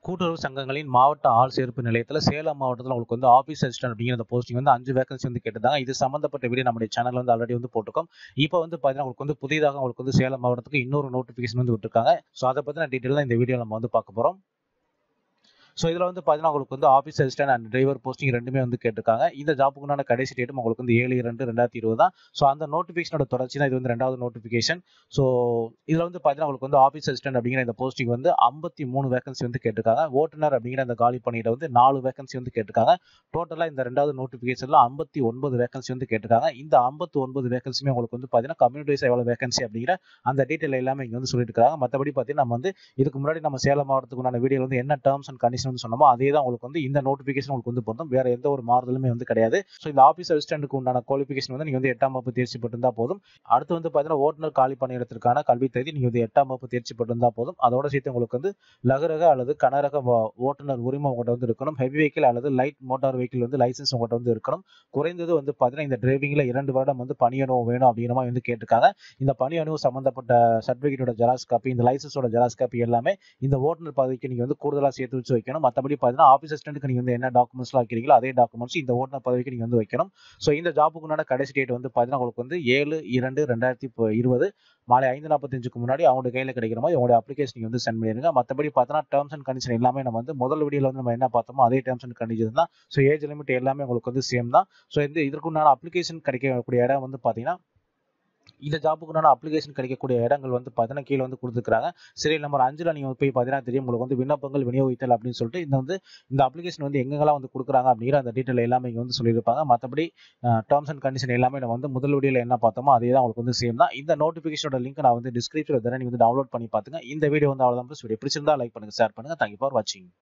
கூட்டுறவு சங்கங்களின் மாவட்ட ஆள் சேர்ப்பு நிலையத்தில் சேலம் மாவட்டத்தில் உங்களுக்கு வந்து ஆஃபீஸ் அசிஸ்டன்ட் அப்படிங்கிற அந்த போஸ்டிங் வந்து அஞ்சு வேகன்சி வந்து கேட்டிருந்தாங்க இது சம்மந்தப்பட்ட வீடியோ நம்முடைய சேனல் வந்து ஆல்ரெடி வந்து போட்டிருக்கோம் இப்போ வந்து பார்த்தீங்கன்னா உங்களுக்கு வந்து புதிதாக உங்களுக்கு வந்து சேலம் மாவட்டத்துக்கு இன்னொரு நோட்டிஃபிகேஷன் வந்து விட்டுருக்காங்க ஸோ அதை பற்றின டீட்டெயில் தான் இந்த வீடியோ நம்ம வந்து பார்க்க போகிறோம் ஸோ இதில் வந்து பார்த்தீங்கன்னா உங்களுக்கு வந்து office assistant and driver posting ரெண்டுமே வந்து கேட்டிருக்காங்க இந்த ஜாப்புக்குண்டான கடைசி டேட்டும் உங்களுக்கு வந்து ஏழு இரண்டு ரெண்டாயிரத்தி இருபது தான் ஸோ அந்த நோட்டிஃபிகேஷனோட தொடர்ச்சி தான் இது வந்து ரெண்டாவது நோட்டிஃபிகேஷன் ஸோ இதில் வந்து பார்த்தீங்கன்னா உங்களுக்கு வந்து ஆஃபீஸ் அசிஸ்டன்ட் அப்படிங்கிற இந்த போஸ்டிங் வந்து ஐம்பத்தி மூணு வேகன்சி வந்து கேட்டிருக்காங்க ஓட்டுநர் அப்படிங்கிற அந்த காலி பணியிட வந்து நாலு வேகன்சி வந்து கேட்டிருக்காங்க டோட்டலாக இந்த ரெண்டாவது நோட்டிஃபிகேஷனில் ஐம்பத்தி ஒன்பது வேகன்சி வந்து கேட்டிருக்காங்க இந்த ஐம்பத்தி ஒன்பது வேகன்சியுமே உங்களுக்கு வந்து பார்த்தீங்கன்னா கம்யூனிட்டிஸ் எவ்வளோ வேகன்சி அப்படிங்கிற அந்த டீட்டெயில் எல்லாமே இங்கே வந்து சொல்லியிருக்காங்க மற்றபடி பார்த்தீங்கன்னா நம்ம வந்து இதுக்கு முன்னாடி நம்ம சேலம் மாவட்டத்துக்கு உண்டான வீடியோ வந்து என்ன டேர்ம்ஸ் அண்ட் கண்டிஷன் வந்து சொன்னோமோ அதே தான் உங்களுக்கு வந்து இந்த நோட்டிஃபிகேஷன் உங்களுக்கு வந்து பொருந்தும் வேற எந்த ஒரு மாறுதலுமே வந்து கிடையாது ஸோ இந்த ஆஃபீஸ் அசிஸ்டன்ட்டுக்கு உண்டான குவாலிஃபிகேஷன் வந்து நீங்கள் வந்து எட்டாம் வகுப்பு தேர்ச்சி பெற்றிருந்தா போதும் அடுத்து வந்து பார்த்தீங்கன்னா ஓட்டுநர் காலி பணியிடத்திற்கான கல்வி தகுதி நீங்கள் வந்து எட்டாம் வகுப்பு தேர்ச்சி பெற்றிருந்தா போதும் அதோட சேர்த்து உங்களுக்கு வந்து லகுரக அல்லது கனரக வ- ஓட்டுநர் உரிமை உங்கள்கிட்ட வந்து இருக்கணும் ஹெவி வெஹிக்கிள் அல்லது லைட் மோட்டார் வெஹிக்கிள் வந்து லைசன்ஸ் உங்கள்கிட்ட வந்து இருக்கணும் குறைந்தது வந்து பார்த்தீங்கன்னா இந்த டிரைவிங்கில் இரண்டு வருடம் வந்து பணி அனுபவம் வேணும் அப்படிங்கிற மாதிரி வந்து கேட்டிருக்காங்க இந்த பணி அனுபவம் சம்மந்தப்பட்ட சர்டிஃபிகேட்டோட ஜெராக்ஸ் காப்பி இந்த லைசன்ஸோட ஜெராக்ஸ் காப்பி எல்லாமே இந்த ஓட்டுநர் பதவிக்கு நீங்கள் வந்து கூடுதலாக சேர்த்து வச்சு வைக்கணும் மற்றபடி பார்த்தீங்கன்னா ஆஃபீஸ் அசிஸ்டன்ட்டுக்கு நீங்கள் வந்து என்ன டாக்குமெண்ட்ஸ்லாம் வைக்கிறீங்களோ அதே டாக்குமெண்ட்ஸ் இந்த ஓட்டுநர் பதவிக்கு நீங்கள் வந்து வைக்கணும் ஸோ இந்த ஜாப்புக்குண்டான கடைசி டேட் வந்து பார்த்தீங்கன்னா உங்களுக்கு வந்து ஏழு இரண்டு ரெண்டாயிரத்தி இப்போ இருபது மாலை ஐந்து நாற்பத்தஞ்சுக்கு முன்னாடி அவங்களோட கையில் கிடைக்கிற மாதிரி உங்களுடைய அப்ளிகேஷன் நீங்கள் வந்து சென்ட் பண்ணிடுங்க மற்றபடி பார்த்தோன்னா டேர்ம்ஸ் அண்ட் கண்டிஷன் எல்லாமே நம்ம வந்து முதல் வீடியோவில் வந்து நம்ம என்ன பார்த்தோமோ அதே டேர்ம்ஸ் அண்ட் கண்டிஷன் தான் ஸோ ஏஜ் லிமிட் எல்லாமே உங்களுக்கு வந்து சேம் தான் ஸோ இந்த இதற்குண்டான அப்ளிகேஷன் கிடைக்கக்கூடிய இடம் வந்து பார்த்தீங்கன்னா இந்த ஜாப்புக்குண்டான அப்ளிகேஷன் கிடைக்கக்கூடிய இடங்கள் வந்து பார்த்தீங்கன்னா கீழே வந்து கொடுத்துருக்காங்க சீரியல் நம்பர் அஞ்சில் நீங்கள் போய் பார்த்தீங்கன்னா தெரியும் உங்களுக்கு வந்து விண்ணப்பங்கள் விநியோகித்தல் அப்படின்னு சொல்லிட்டு இந்த வந்து இந்த அப்ளிகேஷன் வந்து எங்கெங்கெல்லாம் வந்து கொடுக்குறாங்க அப்படிங்கிற அந்த டீட்டெயில் எல்லாமே இங்கே வந்து சொல்லியிருப்பாங்க மற்றபடி டேர்ம்ஸ் அண்ட் கண்டிஷன் எல்லாமே நம்ம வந்து முதல் வீடியோவில் என்ன பார்த்தோமோ அதே தான் உங்களுக்கு வந்து சேம் தான் இந்த நோட்டிஃபிகேஷனோட லிங்க் நான் வந்து டிஸ்கிரிப்ஷனில் தரேன் நீங்கள் வந்து டவுன்லோட் பண்ணி பார்த்துங்க இந்த வீடியோ வந்து அவ்வளோதான் வீடியோ பிடிச்சிருந்தா லைக் பண்ணுங்க ஷேர் பண்ணுங்க தேங்க்யூ ஃபார் வாட்சிங்